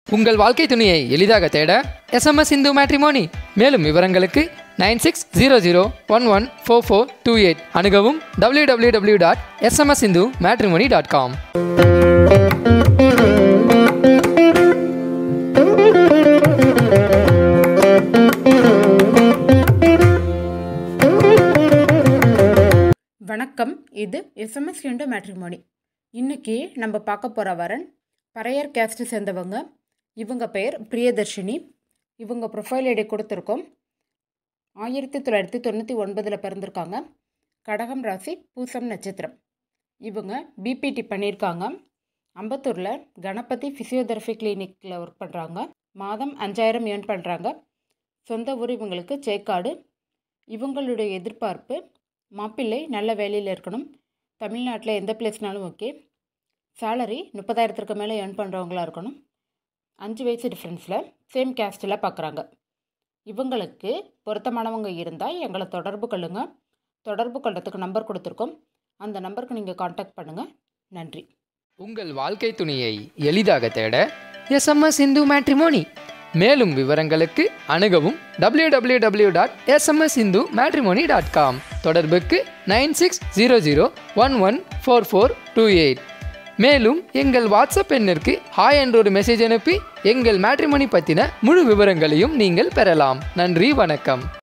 உங்கள் வாழ்க்கை துணையை எளிதாக தேட எஸ்எம்எஸ் இந்து மேட்ரிமோனி மேலும் விவரங்களுக்கு nine six zero zero one one four four two eight அணுகவும் W W W dot SMS Hindu matrimony dot com வணக்கம் இது எஸ்எம்எஸ் யூண்டு மேட்ரிமோனி இன்னைக்கு நம்ம பார்க்க போகிற வரன் பறையர் கேஸ்ட் சேர்ந்தவங்க இவங்க பெயர் பிரியதர்ஷினி இவங்க ப்ரொஃபைல் ஐடி கொடுத்துருக்கோம் ஆயிரத்தி தொள்ளாயிரத்தி தொண்ணூற்றி ஒன்பதில் பிறந்திருக்காங்க கடகம் ராசி பூசம் நட்சத்திரம் இவங்க பிபிடி பண்ணியிருக்காங்க அம்பத்தூரில் கணபதி ஃபிசியோதெரபி கிளினிக்கில் ஒர்க் பண்ணுறாங்க மாதம் அஞ்சாயிரம் ஏர்ன் பண்ணுறாங்க சொந்த ஊர் இவங்களுக்கு சேக்காடு இவங்களுடைய எதிர்பார்ப்பு மாப்பிள்ளை நல்ல வேலையில் இருக்கணும் தமிழ்நாட்டில் எந்த பிளேஸ்னாலும் ஓகே சேலரி முப்பதாயிரத்துக்கு மேலே ஏர்ன் பண்ணுறவங்களா இருக்கணும் அஞ்சு வயசு டிஃப்ரென்ஸில் சேம் கேஸ்டில் பார்க்குறாங்க இவங்களுக்கு பொருத்தமானவங்க இருந்தால் எங்களை தொடர்பு கொள்ளுங்க தொடர்பு கொள்றதுக்கு நம்பர் கொடுத்துருக்கோம் அந்த நம்பருக்கு நீங்கள் காண்டாக்ட் பண்ணுங்கள் நன்றி உங்கள் வாழ்க்கை துணையை எளிதாக தேட எஸ்எம்எஸ் இந்து மேட்ரிமோனி மேலும் விவரங்களுக்கு அணுகவும் W W W dot SMS Hindu matrimony dot com தொடர்புக்கு nine six zero zero one one four four two eight மேலும் எங்கள் வாட்ஸ்அப் எண்ணிற்கு ஹாய் என்ற ஒரு மெசேஜ் அனுப்பி எங்கள் மேட்ரிமோனி பற்றின முழு விவரங்களையும் நீங்கள் பெறலாம் நன்றி வணக்கம்